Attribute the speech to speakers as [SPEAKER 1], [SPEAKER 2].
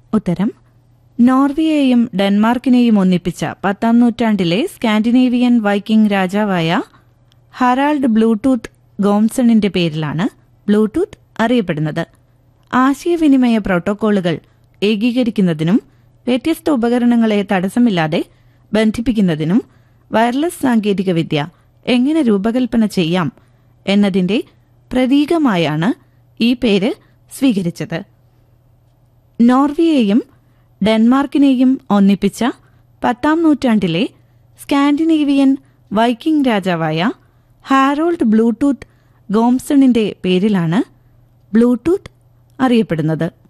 [SPEAKER 1] ഉത്തരം നോർവേയെയും ഡെൻമാർക്കിനെയും ഒന്നിപ്പിച്ച പത്താം നൂറ്റാണ്ടിലെ സ്കാൻഡിനേവിയൻ വൈക്കിംഗ് രാജാവായ ഹറാൾഡ് ബ്ലൂടൂത്ത് ഗോംസണിന്റെ പേരിലാണ് ബ്ലൂടൂത്ത് അറിയപ്പെടുന്നത് ആശയവിനിമയ പ്രോട്ടോക്കോളുകൾ ഏകീകരിക്കുന്നതിനും വ്യത്യസ്ത ഉപകരണങ്ങളെ തടസ്സമില്ലാതെ ബന്ധിപ്പിക്കുന്നതിനും വയർലെസ് സാങ്കേതികവിദ്യ എങ്ങനെ രൂപകൽപ്പന ചെയ്യാം എന്നതിന്റെ പ്രതീകമായാണ് ഈ പേര് സ്വീകരിച്ചത് നോർവേയെയും ഡെൻമാർക്കിനെയും ഒന്നിപ്പിച്ച പത്താം നൂറ്റാണ്ടിലെ സ്കാൻഡിനേവിയൻ വൈക്കിംഗ് രാജാവായ ഹാരോൾഡ് ബ്ലൂടൂത്ത് ഗോംസണിന്റെ പേരിലാണ് ബ്ലൂടൂത്ത് അറിയപ്പെടുന്നത്